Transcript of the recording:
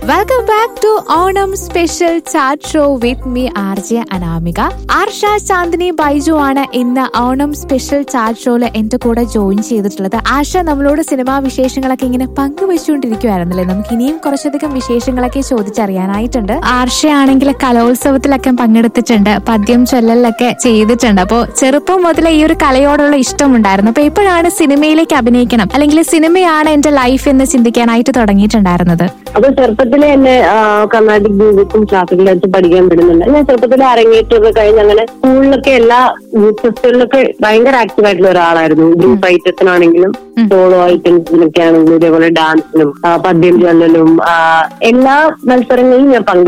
welcome back to Onam special chat show with me R J Anamika Arsha Chandini Baiju ആണ് ഇന്ന് Onam special chat ഷോയില് എന്റെ കൂടെ ജോയിൻ ചെയ്തിട്ടുള്ളത് ആർഷ നമ്മളോട് സിനിമാ വിശേഷങ്ങളൊക്കെ ഇങ്ങനെ പങ്കുവെച്ചുകൊണ്ടിരിക്കുവായിരുന്നല്ലേ നമുക്ക് ഇനിയും കുറച്ചധികം വിശേഷങ്ങളൊക്കെ ചോദിച്ചറിയാനായിട്ടുണ്ട് ആർഷ ആണെങ്കിൽ കലോത്സവത്തിലൊക്കെ പങ്കെടുത്തിട്ടുണ്ട് പദ്യം ചൊല്ലലൊക്കെ ചെയ്തിട്ടുണ്ട് അപ്പോ ചെറുപ്പം മുതലേ ഈ ഒരു കലയോടുള്ള ഇഷ്ടമുണ്ടായിരുന്നു അപ്പൊ എപ്പോഴാണ് സിനിമയിലേക്ക് അഭിനയിക്കണം അല്ലെങ്കിൽ സിനിമയാണ് എന്റെ ലൈഫ് എന്ന് ചിന്തിക്കാനായിട്ട് തുടങ്ങിയിട്ടുണ്ടായിരുന്നത് അപ്പൊ ചെറുപ്പത്തിലെ എന്നെ ആ, കർണാടിക് മ്യൂസിക്കും ക്ലാസിക്കൽ ഡാൻസും പഠിക്കാൻ വിടുന്നുണ്ട് ഞാൻ ചെറുപ്പത്തിലെ അരങ്ങേറ്റമൊക്കെ കഴിഞ്ഞ് അങ്ങനെ സ്കൂളിലൊക്കെ എല്ലാ യൂത്ത് ഫെസ്റ്റിവലിലൊക്കെ ഭയങ്കര ആക്റ്റീവ് ആയിട്ടുള്ള ഒരാളായിരുന്നു ഗ്രൂപ്പ് ഐറ്റത്തിനാണെങ്കിലും സോളോ ഐറ്റംസിനൊക്കെ ആണെങ്കിലും ഇതേപോലെ ഡാൻസിനും ആ, പദ്യം ചൊല്ലലും ആ, എല്ലാ മത്സരങ്ങളിലും ഞാൻ പങ്കെടുത്തു